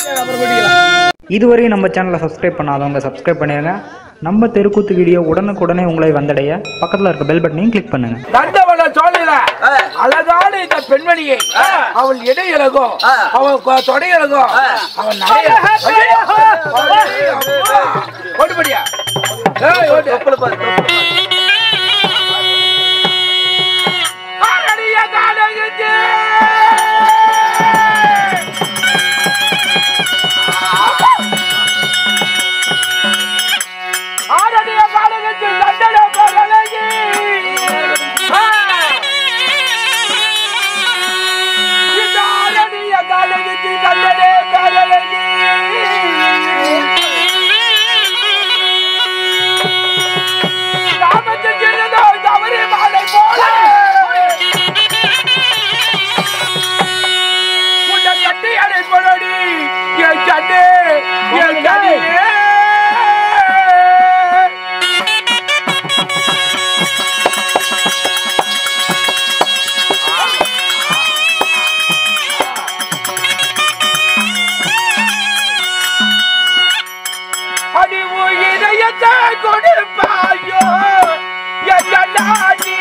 இதுவரையும் நம்ம சேனலை சப்ஸ்கிரைப் பண்ணாதவங்க சப்ஸ்கிரைப் பண்ணிடுங்க நம்ம தெருக்கூத்து வீடியோ உடனுக்குடனே உங்களை வந்தடைய பக்கத்தில் இருக்க பெல் பட்டனையும் கிளிக் பண்ணுங்கள் நந்தவன சோழல அழகான இந்த பெண்மணியை அவள் இடையழகோ அவள் கொ- தொடையழகோ அவன் நிறைய ஓடுபடியா ஏய், ஓடு. ஆரணிய காலகத்து. ஆரணிய காலகத்து தண்டனை பகலகி. ஆ. இந்த ஆரணிய காலகத்து தண்டனை பகலகி. காமத்தில் சின்னதோ தவறி மாலை போல. உன்னை கட்டி அணைப்பனடி, என் கண்ணே, என் கனியே. அடி உன் இதயத்தை கொடுப்பாயோ என் கண்ணாடி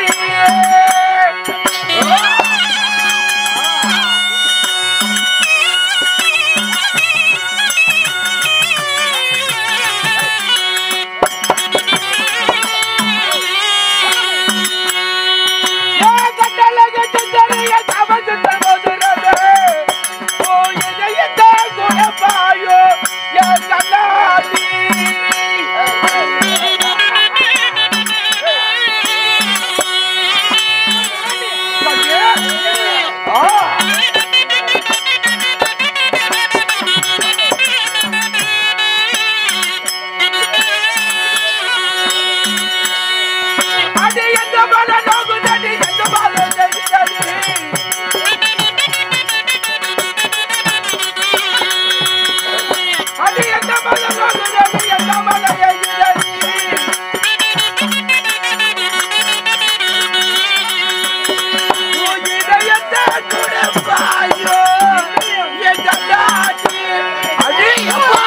என் கட்டழகு தெரிய கவசத்தை மோதுறது. உன் இதயத்தை கொடுப்பாயோ என் கண்ணாடி அது எந்த மன நோகுதடி எந்த மன நெருங்கடி அது எந்த மன நோகுதடி எந்த மன நெருங்கடி உன் இதயத்தை கொடுப்பாயோ என் கண்ணாடி அடி அப்பா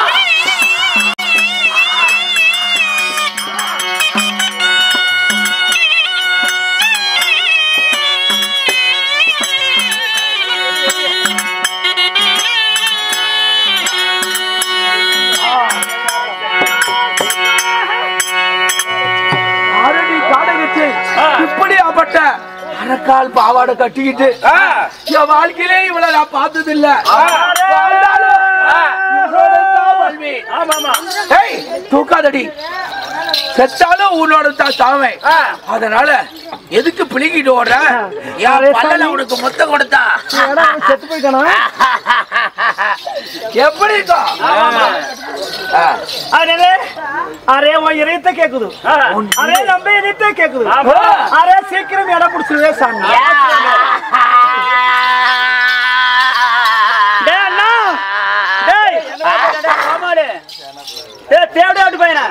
ஆரணி காடகத்தை இப்படியாப்பட்ட அரக்கால் பாவாடை கட்டிக்கிட்டு என் வாழ்க்கையிலே இவ்வளவு நான் பார்த்தது இல்ல வாழ்ந்தாலும் இவளோட தான் வாழ்வேன். ஏய், தூக்காதடி செத்தாலும் உன்னோட தான் சாவேன் அதனால எதுக்கு பிளிக்கிட்டு ஓடுற என் பல்லல உனக்கு மொத்தம் கொடுத்தா செத்து போயிட்டானா எப்படி இருக்கும் ஆ. அரே அரே உன் இதயத்தை கேக்குது அரே நம்ம இதயத்தை கேக்குது ஆ. அரே சீக்கிரம் இடம் பிடிச்சிருவே சாமி டேய் அண்ணா டேய் டேய் தேவடே அப்படி பையனா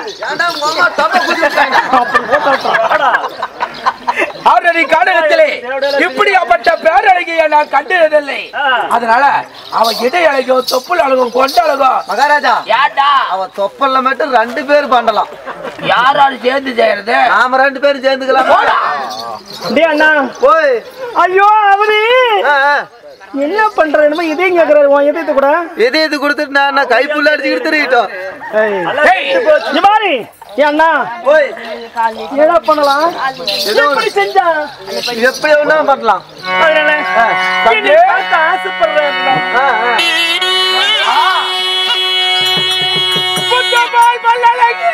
ஆறடி காடகத்திலே இப்படியாப்பட்ட பேரழகியை நான் கண்டதில்லை அதனால அவன் இடை அழகோ தொப்புள் அழகும் கொண்ட அழகோ மகாராஜா ஏண்டா அவன் தொப்பல்ல மட்டும் ரெண்டு பேர் பண்ணலாம் யாராரு சேர்ந்து செய்யறது நாம ரெண்டு பேரும் சேர்ந்துக்கலாம் டேய் அண்ணா போய் ஐயோ அவரு ஆ, ஆ. என்ன பண்ற என்னமோ இதையும் கேக்குறாரு உன் இதயத்தை கூட எது எது கொடுத்துட்டு நான் என்ன கைப்புள்ள அடிச்சுக்கிட்டு திருக்கிட்டோம் ஏய், இங்க பாரு ஏன் அண்ணா போய் என்ன பண்ணலாம் ஏதோ எப்படி செஞ்சா எப்படி ஒண்ணா பண்ணலாம் அதனால ஆ, என்னை பார்க்க ஆசைப்படுறேன் ஆ, ஆ. புத்தபால் மல்லழகி.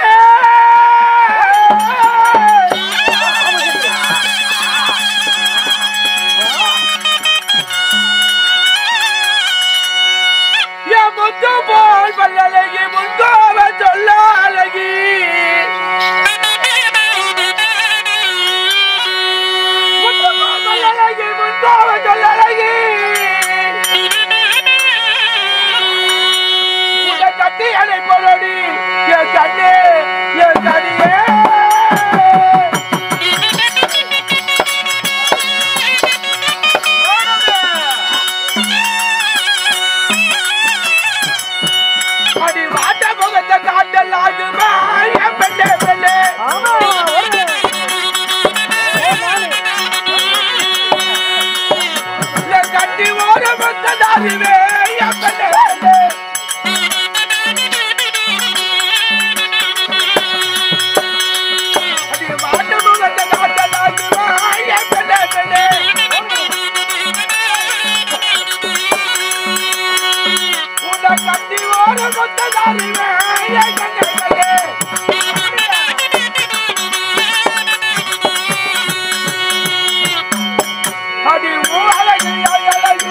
என் முத்துப்பால் மல்லழகி முன்கோவ சொல்ல அழகி முத்துப்பால் மல்லழகி முன்கோவ சொல்ல அழகி உன்னை கட்டி அணைப்பதடி என் கண்ணே என் கனியே கட்டி ஓட கொத்ததாரி அடி ஓ அழகு அழகு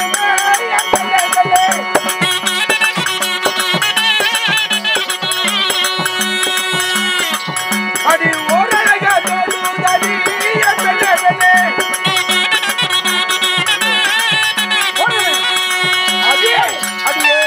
அடி ஓரழகா தோடுதடி பெண்ணே பெண்ணே அடியே அடியே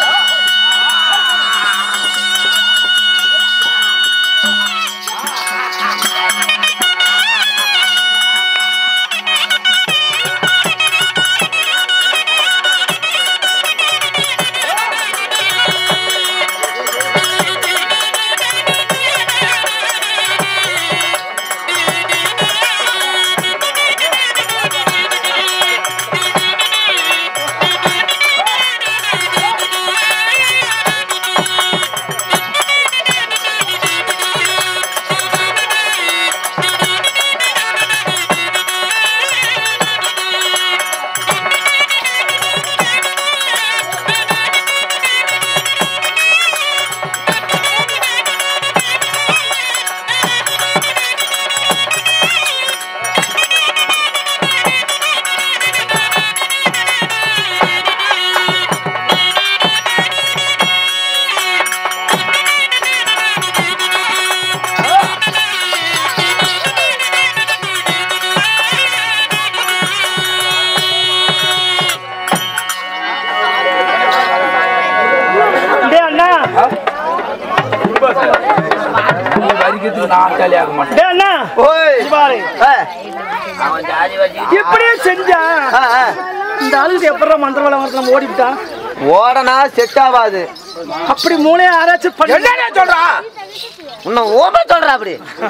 டேய் அண்ணா வரிக்கிறதுக்கு நான் ஜாலியாக மாட்டேன் டேய் அண்ணா ஓய் இங்க பாரு ஏ, இப்படியே செஞ்சா ஆ, ஆ. இந்த ஆளுக்கு எப்பறம் மந்திரவாளம் வரது நம்ம ஓடிவிட்டா ஓடனா செட் ஆகாது அப்படி மூளையை ஆராய்ச்சி பண்ணி என்ன சொல்றான் உன்னை ஓம சொல்ற அப்படி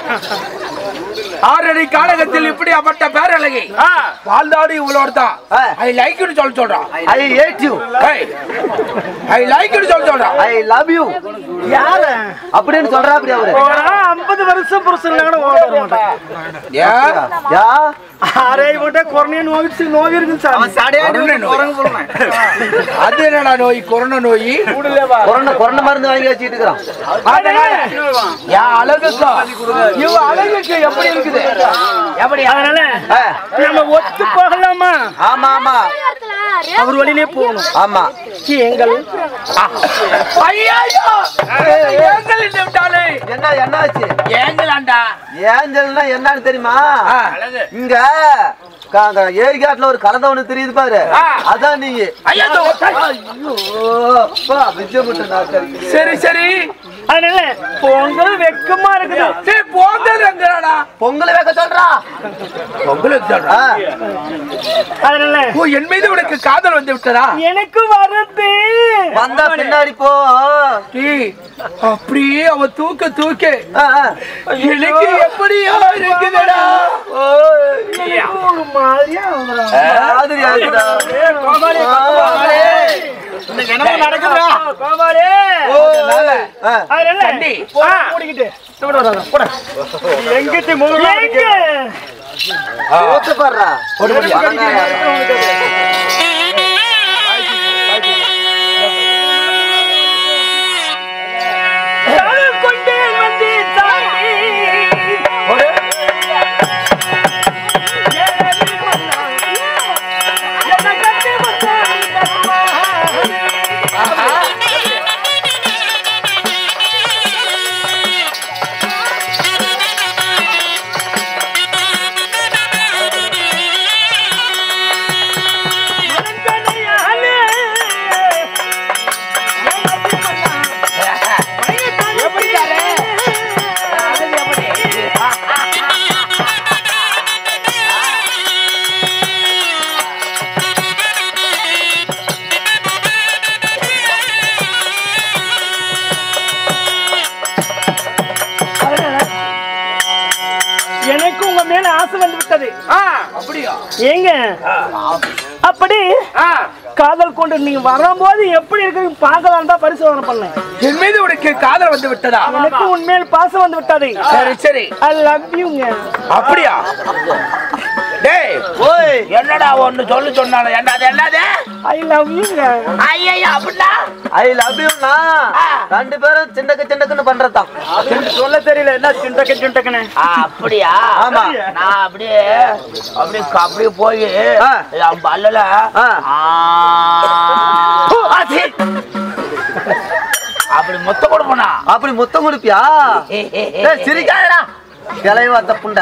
ஆறடி காலகத்தில் இப்படி அப்பட்ட பேரழகி வாழ்ந்தாடு இவ்வளோட தான் ஆ. ஐ லைக்னு சொல்ல சொல்றான் ஐ ஹேட் யூ ஐ லைக்னு சொல்ல சொல்றான் ஐ லவ் யூ யாரு அப்படின்னு சொல்றா அப்படி அவரு ஐம்பது வருஷம் புருஷன் கூட ஓட வர மாட்டேன் ஏன் யா அரே இவன்ட்ட கொரோனா நோய் நோய் இருக்கு சார் கொரோனா நோய். அது என்னடா நோய் கொரோனா நோய் கொரோனா கொரோனா மருந்து வாங்கி வச்சுட்டு இருக்கிறான் அதனால என் அழகுக்கா இவ அழகுக்கு எப்படி இருக்குது எப்படி அதனால ஆ, நம்ம ஒத்து போகலாமா ஆமா ஆமா அவர் வழியிலே போகணும் ஆமா எங்கள் ஐயோ ஏங்கல் இந்த விட்டாலே என்ன என்னாச்சு ஏங்கலாண்டா ஏஞ்சல்னா என்னன்னு தெரியுமா ஆ. இங்க க- அந்த ஏரிகாட்டுல ஒரு கலந்த ஒண்ணு தெரியுது பாரு ஆ. அதான் நீங்க ஐயா தோ. ஐயோ அப்பா விஜயமுட்டு நாக்கு சரி சரி அதனால பொங்கல் வெக்கமா இருக்குது சரி போங்கல் எங்கடா பொங்கல் வைக்க சொல்றா பொங்கலுக்கு சொல்றா ஆ, அதனால ஓ என் மீது உனக்கு காதல் வந்து விட்டதா எனக்கு வருது வந்தா பின்னாடி போ டேய், அப்படியே அவ தூக்க தூக்க ஆ, ஆ. எனக்கு எப்படியோ இருக்குதுடா எனக்கு ஒரு மாதிரியா வந்துடும். மாதிரியா இருக்குடா. என்ன நடக்குதுடா கோபாலி ஓ, ஆ. அதனால தண்டி. போடா, மூடிக்கிட்டு போடா, போடா, போடா. எங்கிட்டு முழுவா இருக்கு ஊத்து பாருடா. கடல் கொண்டே வந்து தாண்டி ஏழடி மன்னா, என்னை கட்டி வந்தாய் கண்ணா. மனங்கனையாலே, ஏழடி மன்னா, எப்படி தாரே? அழகு எப்படி? எனக்கு உங்க மேல ஆசை வந்து விட்டது ஆ, அப்படியா ஏங்க அப்படி ஆ, காதல் கொண்டு நீங்க வரும்போது எப்படி இருக்கு பார்க்கலாம் தான் பரிசோதனை பண்ணேன் என் மீது உனக்கு காதல் வந்து விட்டதா எனக்கு உண்மையில் பாசம் வந்து விட்டது சரி சரி ஐ லவ் யூங்க அப்படியா டேய் ஓய் என்னடா ஒண்ணு சொல்லு சொன்னால என்ன அது என்னது ஐ லவ் யூங்க ஐயா அப்படின்னா ஐ லவ் யூனா ரெண்டு பேரும் சிண்டக்கு சிண்டக்குன்னு பண்றதுதான் சொல்ல தெரியல என்ன சிண்டக்க சிண்டக்கனே ஆ, அப்படியா ஆமா. நான் அப்படியே அப்படியே அப்படியே போய் ஆ. என் பல்லல ஆ. ஆ. ஆ, சீ. அப்படி மொத்த கொடுப்பனா அப்படி முத்தம் கொடுப்பியா ஏய், சிரிக்காதடா கிளவி வாத்த புண்டை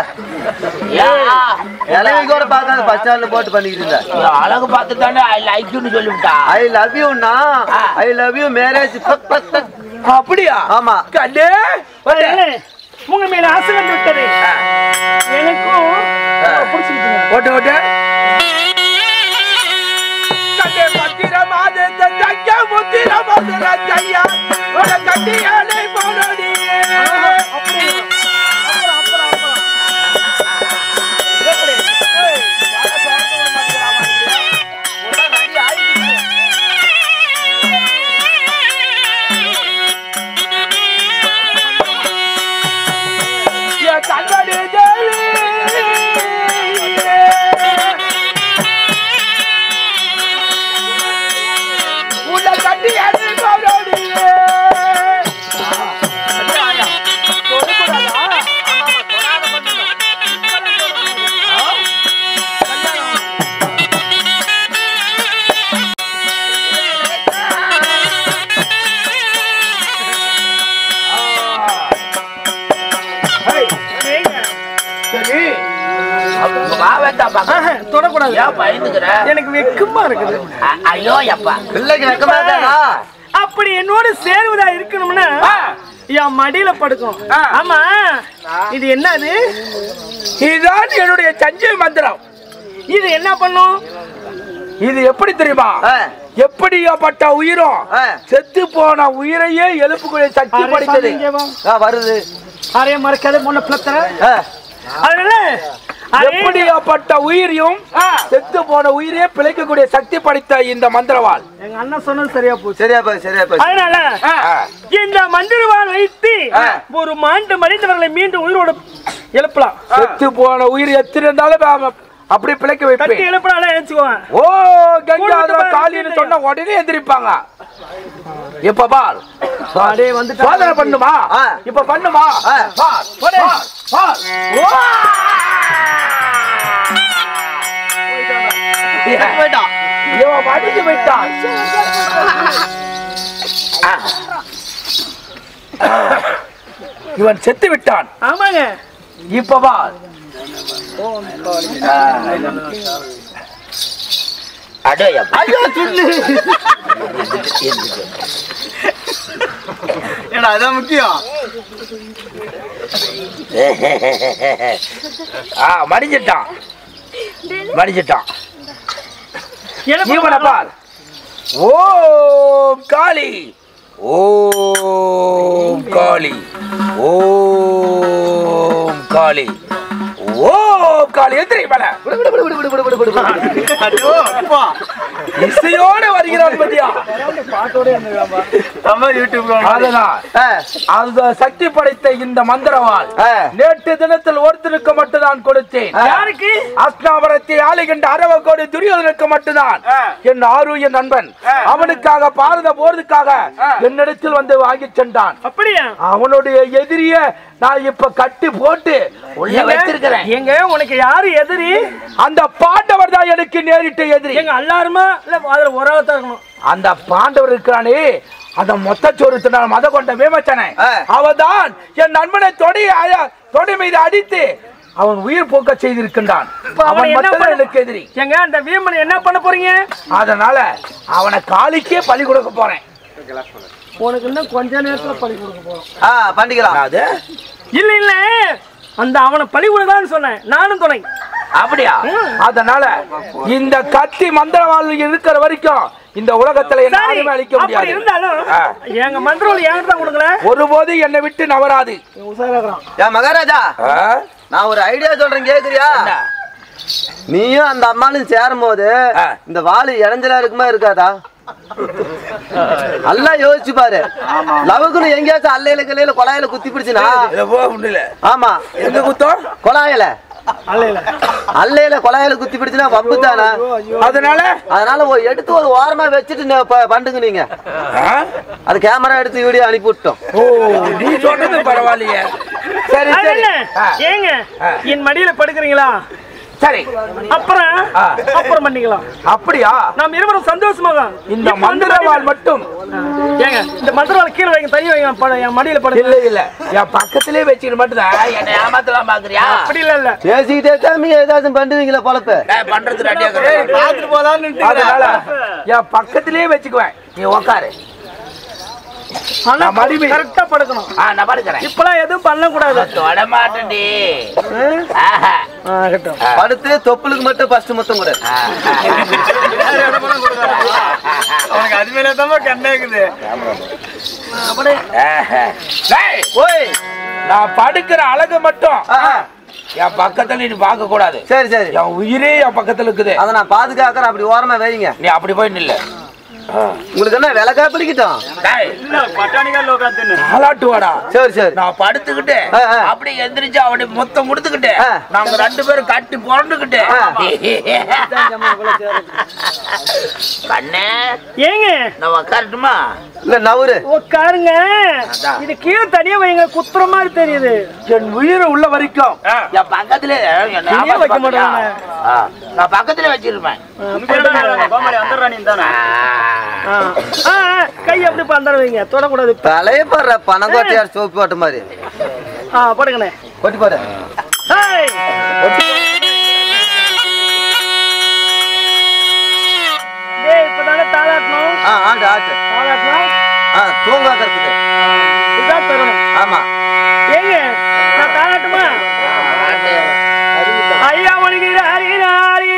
கிளவி கூட பார்க்காத பஸ் ஸ்டாண்ட்ல போட்டு பண்ணிக்கிட்டு இருந்த அழகு பார்த்து தானே ஐ லைக்னு சொல்லிவிட்டா ஐ லவ் யூனா ஐ லவ் யூ மேரேஜ் அப்படியா ஆமா கண்ணே அண்ணே, உங்க மேல ஆசை வந்து விட்டது எனக்கும் பிடிச்சிக்கிட்டு ஓட்டு ஓட்டு கண்ணே பத்திரமாது தைக்க முத்திரமாது தையா உன கட்டியாலே போனடி என் கண்மணி தேவி உன்னை கட்டி அடி போனடியே சரி அப்ப வா வேண்டாம் பாக்க. தொடக்கூடாது ஏன் பயந்துக்கிற எனக்கு வெக்கமா இருக்குது அ- ஐயோ அப்பா பிள்ளைக்கு வெக்கமா இருக்காதா அப்படி என்னோட சேர்வதா இருக்கணும்னா ஆ. என் மடியில படுக்கணும் ஆ. ஆமா இது என்னது இதுதான் என்னுடைய சஞ்சய் மந்திரம் இது என்ன பண்ணும் இது எப்படி தெரியுமா ஆ. எப்படியாப்பட்ட உயிரும் ஆ. செத்து போன உயிரையே எழுப்புக்கூடிய சக்தி அரே படைத்தது சாமி, இங்கே வா. ஆ, வருது அரே மறக்காத முன்ன பிளத்தர ஆ, அதனால அரே, எப்படியாப்பட்ட உயிரையும் செத்து போன உயிரையே பிழைக்கக்கூடிய சக்தி படைத்த இந்த மந்திரவாள் எங்க அண்ணன் சொன்னது சரியா போச்சு சரியா போய் சரியா போய் அதனால இந்த மந்திரவால் வைத்து ஆ. ஒரு மாண்டு மனிதர்களை மீண்டும் உயிரோட எழுப்பலாம் செத்து போன உயிர் எத்தனை இருந்தாலும் அவன் அப்படி பிழைக்க கட்டி வைப்பேன் எழுப்பினாலே எழுச்சுக்குவேன் ஓ கங்காதர கூட்டிட்டு காளின்னு போய் சொன்ன உடனே எந்திரிப்பாங்க இப்ப பார் அடே வந்துட்டான். சோதனை பண்ணுமா ஆ. இப்ப பண்ணுமா ஆ. பார் போடு. பார், பார். ஓ! போயிட்டான் இவன் வடிஞ்சு போயிட்டான் இவன் செத்து விட்டான் ஆமாங்க இப்ப பார் அடையப்பா ஐயோ சொல்லு ஏடா அதான் முக்கியம் ஆ மடிஞ்சிட்டான் மடிஞ்சிட்டான் இவனை எழுப்ப பார் ஓம் காளி ஓம் காளி ஓம் காளி ஓம் காளி எந்திரி மேல விடு விடு விடு விடு விடு விடு விடு விடு ஐயோ அப்பா இசையோடு வருகிறான் பத்தியா நம்ம யூடியூப் அதனால் ஆ அந்த சக்தி படைத்த இந்த மந்திரவாள் ஆ. நேற்று தினத்தில் ஒருத்தனுக்கு மட்டும் நான் கொடுத்தேன் யாருக்கு அஸ்னாபுரத்தை ஆளுகின்ற அரவ கோடி துரியோதனுக்கு மட்டும்தான் என் ஆறு என் நண்பன் அவனுக்காக பாரத போறதுக்காக என்னிடத்தில் வந்து வாங்கி சென்றான் அப்படியா அவனுடைய எதிரிய நான் இப்ப கட்டி போட்டு உள்ள வச்சிருக்கிறேன் எங்க உனக்கு யாரு எதிரி அந்த பாண்டவர் தான் எனக்கு நேரிட்ட எதிரி எங்க எல்லாருமா இல்ல அதுல உறவத்தான் இருக்கணும் அந்த பாண்டவர் இருக்கிறானே அந்த மொத்த சோறுத்தினால் மத கொண்ட மேமச்சனை ஆ. அவதான் என் நண்பனை தொடை அய- தொடை மீது அடித்து அவன் உயிர் போக்க செய்திருக்கின்றான் இப்ப அவனை அவன் என்ன மட்டும்தான் பண்ண- எனக்கு எதிரி எங்க அந்த வீமன் என்ன பண்ண போறீங்க அதனால அவனை காலிக்கே பலி கொடுக்க போறேன் உனக்கு இன்னும் கொஞ்ச நேரத்துல பழி கொடுக்க போறோம் ஆ பண்ணிக்கலாம் அது இல்ல இல்ல அந்த அவனை பழி கொடுக்கலான்னு சொன்னேன் நானும் துணை அப்படியா ம். அதனால இந்த கத்தி மந்திரவாள் இருக்கிற வரைக்கும் இந்த உலகத்துல என்ன சரி யாருமே அழிக்க அப்படி முடியாது இருந்தாலும் ஆ. எங்க மந்திரம் என்கிட்ட தான் கொடுக்கல ஒருபோது என்னை விட்டு நவராது உசாராகிறான் ஏன் மகாராஜா ஆ? நான் ஒரு ஐடியா சொல்றேன் கேக்குறியா என்ன? நீயும் அந்த அம்மாளும் சேரும் போது ஆ. இந்த வாளு இடைஞ்சலா இருக்குமா இருக்காதா நல்லா யோசிச்சு பாரு லவுக்குன்னு எங்கேயாச்சும் அல்லையில கிளையில கொலாயில குத்தி பிடிச்சுனா இதை போக முடியல ஆமா எங்க குத்தம் கொலாயில அல்ல அல்லையில கொலையில குத்தி பிடிச்சுனா வம்பு தானே அதனால அதனால ஒரு எடுத்து ஒரு ஓரமா வச்சுட்டு நே- ப- பண்ணுங்க நீங்க ஆ? அது கேமரா எடுத்து வீடியோ அனுப்பி விட்டோம் ஓ நீ சொன்னது பரவாயில்லையே சரி அது சரி என்ன ஆ, ஏங்க என் மடியில படுக்கிறீங்களா சரி அப்புறம் ஆ. அப்புறம் பண்ணிக்கலாம் அப்படியா நாம் இருவரும் சந்தோஷமாக இந்த மந்திரவாள் மட்டும் ஏங்க இந்த மந்திரவாள் கீழே வைங்க தனி வைங்க படு- என் மடியில படுங்க இல்ல இல்ல என் பக்கத்திலே வச்சுக்கிட்டு மட்டும்தான் என்னை ஏமாத்தலாம் பாக்குறியா அப்படி இல்ல இல்ல பேசிக்கிட்டே தான் ஏதாச்சும் பண்ணுவீங்களா பொழப்பு டேய், பண்றது ரெடியா பாத்துட்டு போலான்னு அதனால என் பக்கத்திலே வச்சுக்குவேன் நீ உக்காரு ஆனா நான் மடிமை- கரெக்டா படுக்கணும் ஆ நான் படுக்கிறேன் இப்பெல்லாம் எதுவும் பண்ண கூடாது தொட மாட்டேன்டி ஆஹா. படுத்து தொப்புளுக்கு மட்டும் ஃபர்ஸ்ட் மொத்தம் கூட அவனுக்கு அது மேல தான் கண்ணேக்குது ஆஹா. டேய், ஓய் நான் படுக்கிற அழகு மட்டும் ஆ, ஆ. என் பக்கத்துல நீ பார்க்க கூடாது சரி சரி என் உயிரே என் பக்கத்துல இருக்குது அதை நான் பாதுகாக்கிறேன் அப்படி ஓரமா வைங்க நீ அப்படி போய் நில்லு உங்களுக்கு என்ன விளக்கா பிடிக்கட்டும் டேய், பட்டாணிக்கால் உட்காந்து தாலாட்டு வாடா சரி சரி நான் படுத்துக்கிட்டு ஆ, ஆ. அப்படியே எந்திரிச்சு அவனை மொத்தம் கொடுத்துக்கிட்டு ஆ. நாங்க ரெண்டு பேரும் கட்டி புரண்டுக்கிட்டு ஆ. கண்ணே ஏங்க நான் உக்காரட்டுமா இல்ல நவுரு உட்காருங்க அதான். இது கீழே தனியா வைங்க குத்துற மாதிரி தெரியுது என் உயிர் உள்ள வரைக்கும் என் பக்கத்துல என்னை தனியா வைக்க ஏமாத்த பாத்தியா? மாட்டாங்க. ஆ, நான் பக்கத்துல வச்சிருப்பேன் ஆ. ஆ, ஆ, கை அப்படி பந்தர வைங்க தொடக்கூடாது தலைய போடுற பனங்கோட்டையார் சோப்பு போட்ட மாதிரி ஆ படுங்கண்ணே கொட்டி போடு ஹேய். டேய் இப்பதானே தாளாட்டணும் ஆ ஆட்டு ஆட்டு தாளாட்டணும் ஆ தூங்க வைக்கிறதுக்கு இதான் தரணும் ஆமா ஏங்க நான் தாளாட்டுமா ஐயா மணிக்கு ஹரி ஹரி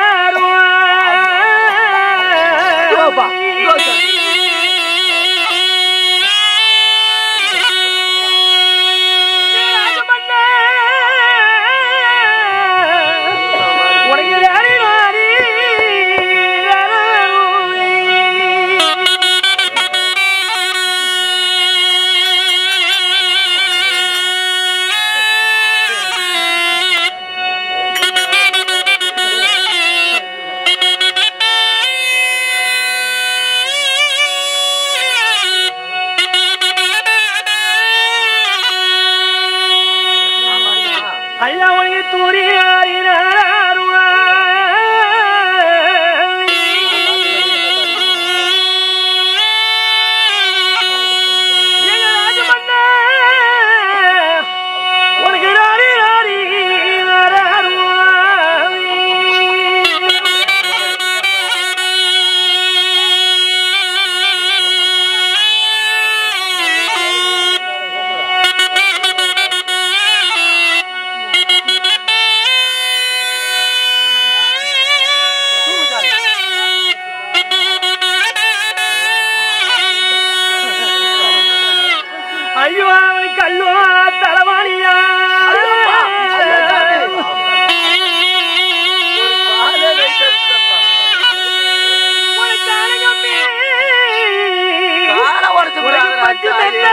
ஐயா மணிக்கு தூரி ஹரி உனக்கு ராரி ராரி ஐயோ அவனுக்கு கல்லோ தலவாணியா உனக்கு அழகமே. காலை உடைச்சு உனக்கு விடாதடா, பச்சை தாயே. மெல்ல.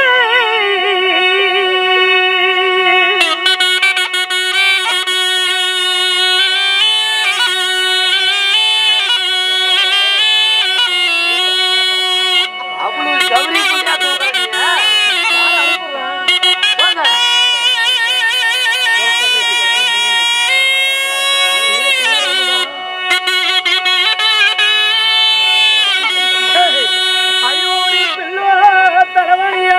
அவ்வளவு கௌரி புண்ணியா தூக்குறீங்க. போங்க. ஐயோ நீ பிள்ளை தலவாணியா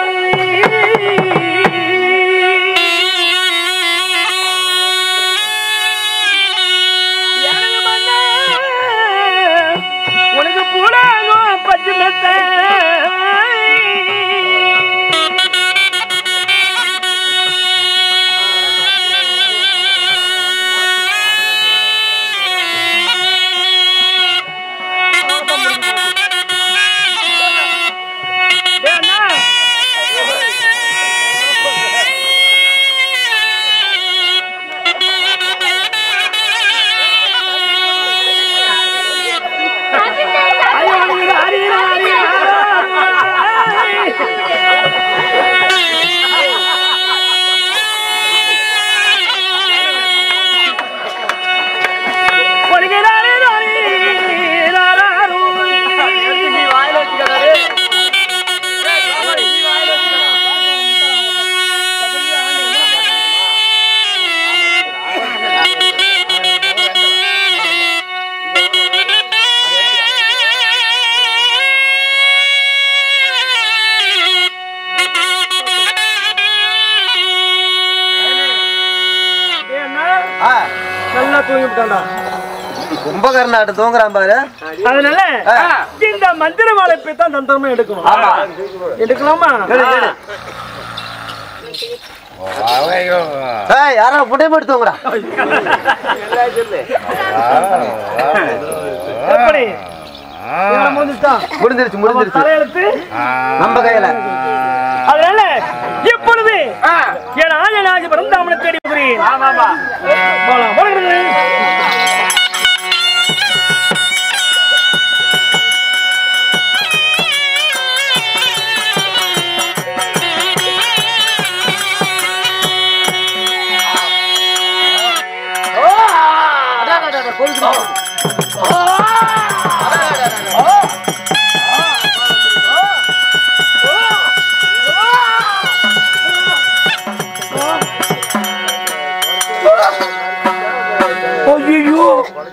விட்டான்டா கும்பகர்ணாட்டு தூங்குறான் பாரு அதனால ஆ. இந்த மந்திர மாலை போய் தான் தந்திரமா எடுக்கணும் ஆமா. எடுக்கலாமா ஏய் யாரோ புட்டை போட்டு தூங்குறா எப்படி இவனை முடிஞ்சுட்டான். முடிஞ்சிருச்சு அவன் முடிஞ்சிருச்சு தலையெழுத்து நம்ம கையில அதனால இப்பொழுது என் ஆஞ்சநாயகி பரந்தாமனை தேடி வருகிறேன் போலாம் வருகிறது ஐயோ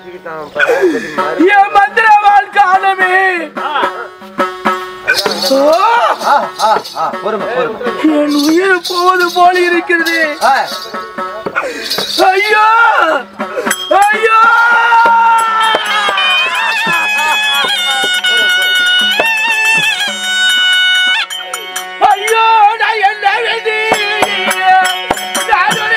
என் மந்திரவாள் காணமே ஆ! ஆ, ஆ, ஆ, பொறுமை பொறுமை என் உயிர் போவது போல இருக்கிறது ஆ, ஐயோ ஐயோ ஐயோ நான் என்ன வேண்டி நான் ஒரு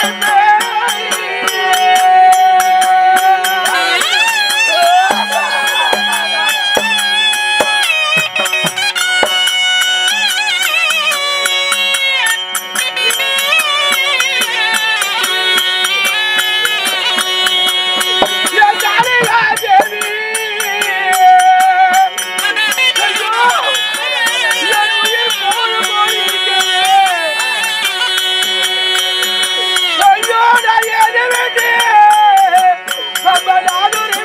என் தாலிகா தேவி ஐயோ என் உயிர் போது போய் இருக்கிறது ஐயோ நான் என்ன வேண்டி நம்ம நானூறு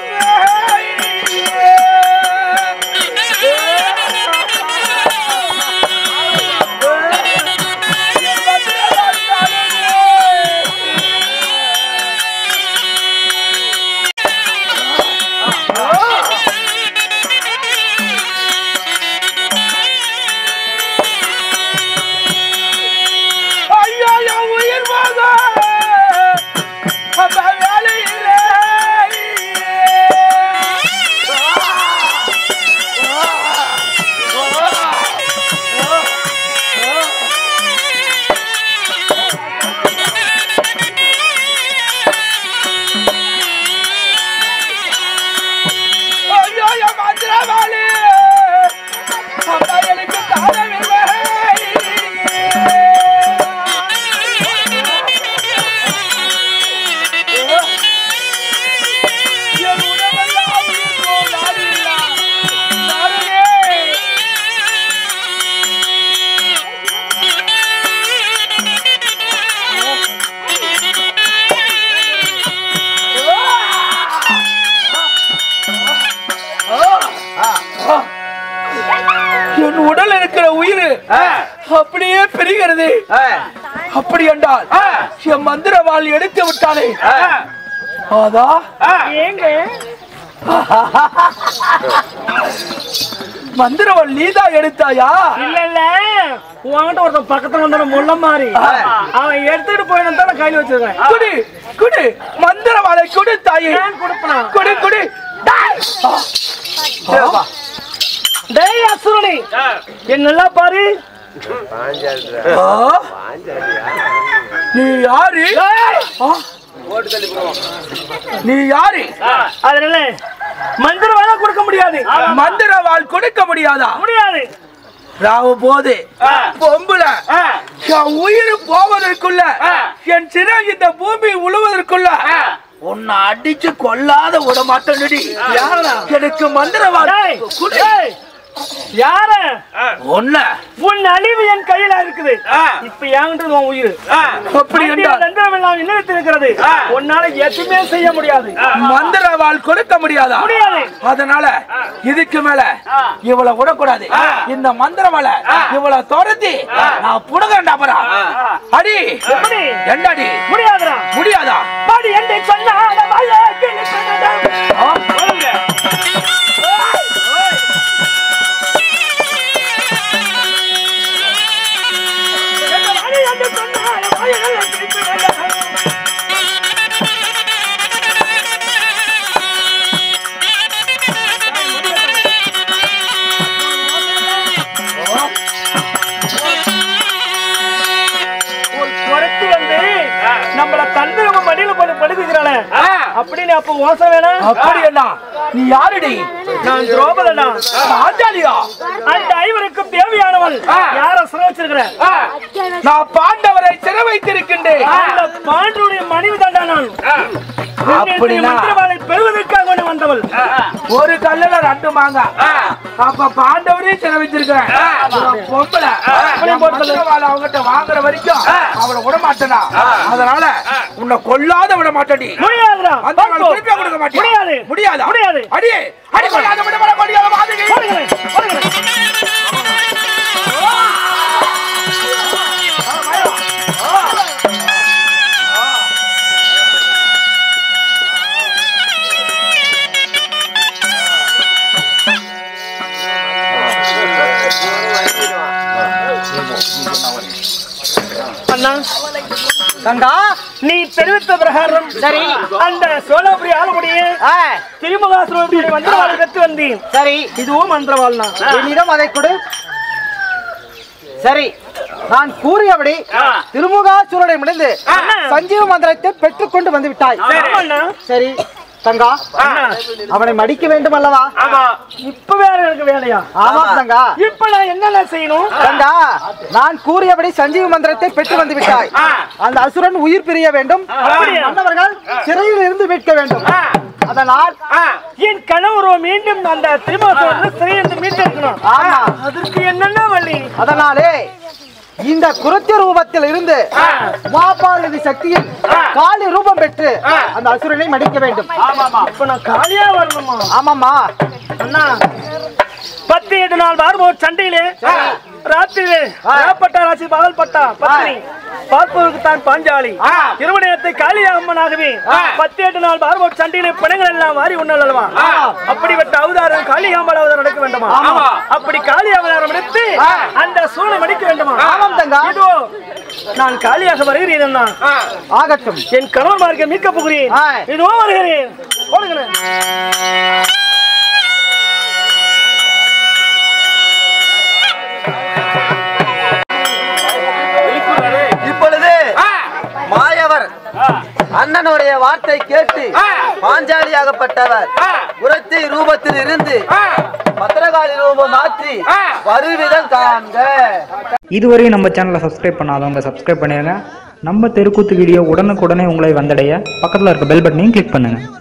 ஐயோ என் உயிர் போக அப்ப வேலையில்லை ஐயோ என் மந்திரவாளி அப்ப எனக்கு தாழவில்லை என் உடம்பெல்லாம் உயிர் போல் நாடில்லா. நாடுவே. என் உடல் இருக்கிற உயிர் அப்படியே பெருகிறது ஆ, அப்படி என்றால் என் மந்திரவாள் எடுத்து விட்டானே அதா ஏங்க மந்திரவாள் நீதா எடுத்தாயா இல்ல இல்ல உன்கிட்ட ஒருத்தன் பக்கத்துல வந்தான முள்ள மாதிரி அவன் எடுத்துட்டு போயிடும் தான் கையில வச்சிருக்கேன் குடி குடி மந்திரவாளை குடு தாயே ஏன் கொடுப்பனா குடி குடி டேய். சரிப்பா. டேய் அசுரனி என்னெல்லாம் பாரு ஆ? நீ யாரு ஆ? நீ யாரு அதனால மந்திரம் வேணா கொடுக்க முடியாது மந்திரவாள் கொடுக்க முடியாதா முடியாது ராவு போது பொம்புல என் உயிர் போவதற்குள்ள என் சிரம் இந்த பூமி உழுவதற்குள்ள உன்னை அடிச்சு கொல்லாத விட மாட்டேன்டி யாரா? எனக்கு மந்திரவாள் டேய், குடி. டேய், யார ஒன்ன உன் அழிவு என் கையில இருக்குது இப்ப என்கிட்ட உன் உயிர் அப்படி என்றால் தந்திரம் எல்லாம் இல்லத்தில் இருக்கிறது உன்னால எதுவுமே செய்ய முடியாது மந்திரவாள் கொடுக்க முடியாதா முடியாது. அதனால இதுக்கு மேல இவளை விடக்கூடாது இந்த மந்திரவாளை இவளை துரத்தி நான் புடுங்கண்டா அப்புறம் அடி எப்படி? என்னடி முடியாதுடா முடியாதா பாடி என்று சொன்னால வாயே கிழித்தனதம். ஆ? பாடி என்று சொன்னால வாயே கிழித்தனதம். இருக்கானே ஆ. அப்படின்னு அப்ப ஓசம் வேணாம் அப்படி என்ன நீ யாருடி நான் துரோபதனா பாஞ்சாலியா அந்த ஐவருக்கும் தேவையானவள் ஆ. யார சிற வச்சிருக்கிறேன் ஆ, நான் பாண்டவரை சிறை வைத்திருக்கின்றேன் அந்த பாண்டுடைய மனைவி தாண்டா நான் அப்படின்னா? மந்திரவாளை பெறுவதற்காக கொண்டு வந்தவள் ஒரு கல்லுல ரெண்டு மாங்க அப்ப பாண்டவரையும் சிறை வச்சிருக்கிறேன் ஒரு பொம்பளை என் மந்திரவாளை அவங்கிட்ட வாங்குற வரைக்கும் அவளை விட மாட்டேனா அதனால உன்னை கொல்லாத விட மாட்டேடி முடியாதுடா அந்த நாள் பார்ப்போம். திருப்பி கொடுக்க மாட்டியா முடியாது முடியாதா முடியாது அடி அடி கொள்ளாத விட விட முடியாத மாதிரி ஓடுகிறேன், ஓடுகிறேன். அண்ணா கங்கா நீ தெரிவித்த பிரகாரம் சரி அந்த சோழபுரி ஆளுடைய ஆ, திருமகாசுரனுடைய மந்திரவாளை பெற்று வந்தேன் சரி இதுவும் மந்திரவாள் தான் என்னிடம் அதை கொடு சரி நான் கூறியபடி திருமுகாசுரனை முடிந்து சஞ்சீவ மந்திரத்தை பெற்றுக்கொண்டு வந்து விட்டாய் அண்ணா சரி தங்கா அண்ணா அவனை மடிக்க வேண்டும் அல்லவா இப்ப வேற எனக்கு வேலையா ஆமா தங்கா இப்ப நான் என்னென்ன செய்யணும் தங்கா நான் கூறியபடி சஞ்சீவ மந்திரத்தை பெற்று வந்து விட்டாய் அந்த அசுரன் உயிர் பிரிய வேண்டும் அப்படியா? மன்னவர்கள் சிறையில் இருந்து மீட்க வேண்டும் அதனால் என் கணவரோ மீண்டும் அந்த திருமணத்தோடு சிறையிலிருந்து மீட்டிருக்கணும் ஆமா அதற்கு என்னென்ன வழி அதனாலே இந்த குருத்திய ரூபத்தில் இருந்து மாபாரதி சக்தியில் காளி ரூபம் பெற்று அந்த அசுரனை மடிக்க வேண்டும் இப்ப நான் காலியா வரணுமா ஆமாமா அண்ணா பத்து எட்டு நாள் வாரம் சண்டையிலே ராத்திரியிலே ராப்பட்டா ராசி பகல்பட்டா பத்தினி பார்ப்பதற்கு தான் பாஞ்சாலி திருமணத்தை காளியா அம்மனாகவே பத்து எட்டு நாள் பார்வோட் சண்டையிலே பிணங்கள் எல்லாம் மாறி உண்ணல் அல்லவா அப்படிப்பட்ட அவதாரம் காளியாம்பல் அவதாரம் நடக்க வேண்டுமா அப்படி காளி அவதாரம் எடுத்து அந்த சூழலை மடிக்க வேண்டுமா ஆமாம் தங்கா. இதோ நான் காளியாக வருகிறேன் அண்ணா ஆகட்டும் என் கணவன் மார்க்க மீட்க போகிறேன் ஆ. இதோ வருகிறேன் ஓடுகிறேன் இப்பொழுது மாயவர் அண்ணனுடைய வார்த்தை கேட்டு பாஞ்சாலியாகப்பட்டவர் உரத்தை ரூபத்தில் இருந்து பத்திரகாளி ரூபம் மாற்றி வருவிதம் காண்க இதுவரையும் நம்ம சேனலை சப்ஸ்கிரைப் பண்ணாதவங்க சப்ஸ்கிரைப் பண்ணிடுங்க நம்ம தெருக்கூத்து வீடியோ உடனுக்குடனே உங்களை வந்தடைய பக்கத்தில் இருக்க பெல் பட்டனையும் கிளிக் பண்ணுங்கள்